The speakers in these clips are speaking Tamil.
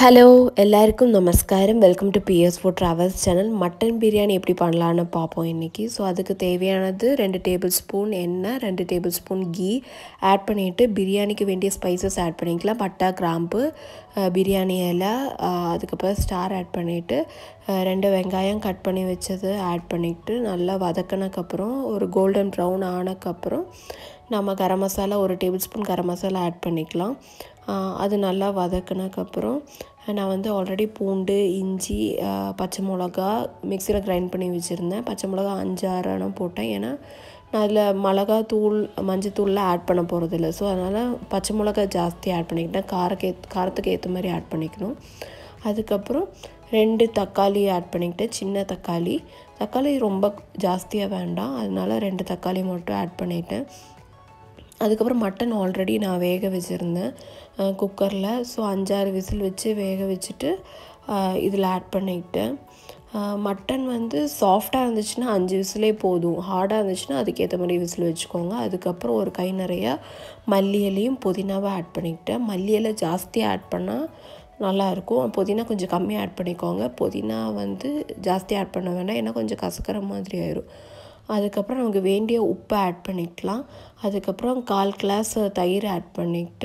ஹலோ எல்லாருக்கும் நமஸ்காரம் welcome to PS food travels channel mutton biryani எப்படி பண்ணலான்னு பார்ப்போம் இன்றைக்கி ஸோ அதுக்கு தேவையானது ரெண்டு டேபிள் ஸ்பூன் எண்ணெய் ரெண்டு டேபிள் ஸ்பூன் கீ ஆட் பண்ணிவிட்டு பிரியாணிக்கு வேண்டிய ஸ்பைசஸ் ஆட் பண்ணிக்கலாம் பட்டா கிராம்பு அஹ், பிரியாணி இலை அஹ், அதுக்கப்புறம் ஸ்டார் ஆட் பண்ணிவிட்டு அஹ், ரெண்டு வெங்காயம் கட் பண்ணி வச்சது ஆட் பண்ணிவிட்டு நல்லா வதக்கினக்கப்புறம் ஒரு கோல்டன் ப்ரௌன் ஆனக்கப்புறம் நம்ம கரம் மசாலா ஒரு tablespoon garam masala add பண்ணிக்கலாம் ஆஹ் அது நல்லா வதக்கினக்கப்புறம் நான் வந்து ஆல்ரெடி பூண்டு இஞ்சி ஆஹ் பச்சை மிளகா மிக்சியில் கிரைண்ட் பண்ணி வச்சுருந்தேன் பச்சை மிளகா அஞ்சு ஆறான போட்டேன் ஏன்னா நான் அதில் மிளகா தூள் மஞ்சத்தூள்லாம் ஆட் பண்ண போகிறதில்ல ஸோ அதனால் பச்சை மிளகா ஜாஸ்தி ஆட் பண்ணிக்கிட்டேன் காரக்கு ஏத் காரத்துக்கு ஏற்ற மாதிரி ஆட் பண்ணிக்கணும் அதுக்கப்புறம் ரெண்டு தக்காளி ஆட் பண்ணிக்கிட்டேன் சின்ன தக்காளி தக்காளி ரொம்ப ஜாஸ்தியாக வேண்டாம் அதனால ரெண்டு தக்காளி மட்டும் ஆட் பண்ணிட்டேன் அதுக்கப்புறம் மட்டன் ஆல்ரெடி நான் வேக வச்சுருந்தேன் குக்கரில் ஸோ அஞ்சாறு விசில் வச்சு வேக வச்சுட்டு இதில் ஆட் பண்ணிக்கிட்டேன் அஹ் மட்டன் வந்து சாஃப்டாக இருந்துச்சுன்னா அஞ்சு விசிலே போதும் ஹார்டாக இருந்துச்சுன்னா அதுக்கேற்ற மாதிரி விசில் வச்சுக்கோங்க அதுக்கப்புறம் ஒரு கை நிறையா மல்லி இலையும் புதினாவை ஆட் பண்ணிக்கிட்டேன் மல்லி இலை ஜாஸ்தியாக ஆட் பண்ணால் நல்லாயிருக்கும் புதினா கொஞ்சம் கம்மியாக ஆட் பண்ணிக்கோங்க புதினா வந்து ஜாஸ்தி ஆட் பண்ண வேண்டாம் ஏன்னா கொஞ்சம் கசக்கிற மாதிரி ஆயிரும் அதுக்கப்புறம் நமக்கு வேண்டிய உப்பை ஆட் பண்ணிக்கலாம் அதுக்கப்புறம் கால் கிளாஸ் தயிர் ஆட் பண்ணிக்கிட்டு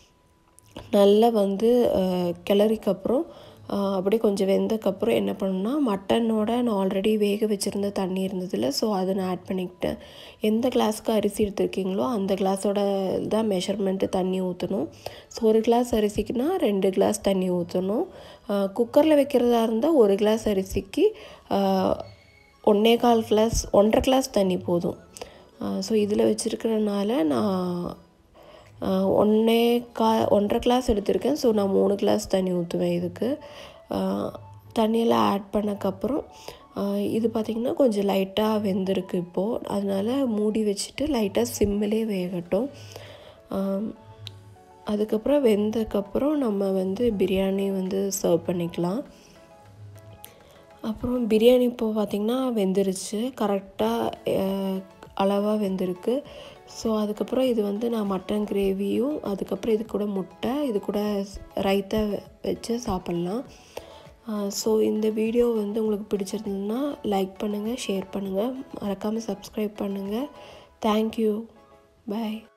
நல்லா வந்து அஹ், கிளறிக்கப்புறம் அஹ், அப்படியே கொஞ்சம் வெந்தக்கப்புறம் என்ன பண்ணணும்னா மட்டனோட நான் ஆல்ரெடி வேக வச்சுருந்த தண்ணி இருந்ததில்ல ஸோ அதை நான் ஆட் பண்ணிக்கிட்டேன் எந்த கிளாஸ்க்கு அரிசி எடுத்திருக்கீங்களோ அந்த கிளாஸோட தான் மெஷர்மெண்ட்டு தண்ணி ஊற்றணும் ஸோ ஒரு கிளாஸ் அரிசிக்குனா ரெண்டு கிளாஸ் தண்ணி ஊற்றணும் குக்கரில் வைக்கிறதா இருந்தால் ஒரு கிளாஸ் அரிசிக்கு அஹ், ஒன்றே கால் கிளாஸ் ஒன்றரை கிளாஸ் தண்ணி போதும் ஸோ இதில் வச்சுருக்கிறனால நான் ஆஹ் ஒன்றே கா ஒன்றரை கிளாஸ் எடுத்திருக்கேன் ஸோ நான் மூணு கிளாஸ் தண்ணி ஊற்றுவேன் இதுக்கு ஆஹ் தண்ணியெல்லாம் ஆட் பண்ணக்கப்புறம் ஆஹ் இது பார்த்திங்கன்னா கொஞ்சம் லைட்டாக வெந்திருக்கு இப்போது அதனால் மூடி வச்சுட்டு லைட்டாக சிம்மிலே வேகட்டும் ஆம், அதுக்கப்புறம் வெந்ததுக்கப்புறம் நம்ம வந்து பிரியாணி வந்து சர்வ் பண்ணிக்கலாம் அப்புறம் பிரியாணி இப்போ பார்த்திங்கன்னா வெந்துருச்சு கரெக்டாக அளவாக வெந்திருக்கு ஸோ அதுக்கப்புறம் இது வந்து நான் மட்டன் கிரேவியும் அதுக்கப்புறம் இது கூட முட்டை இது கூட ரைத்தா வச்சு சாப்பிட்லாம் ஸோ இந்த வீடியோ வந்து உங்களுக்கு பிடிச்சிருந்ததுன்னா லைக் பண்ணுங்கள் ஷேர் பண்ணுங்கள் மறக்காமல் சப்ஸ்கிரைப் பண்ணுங்கள் தேங்க்யூ பாய்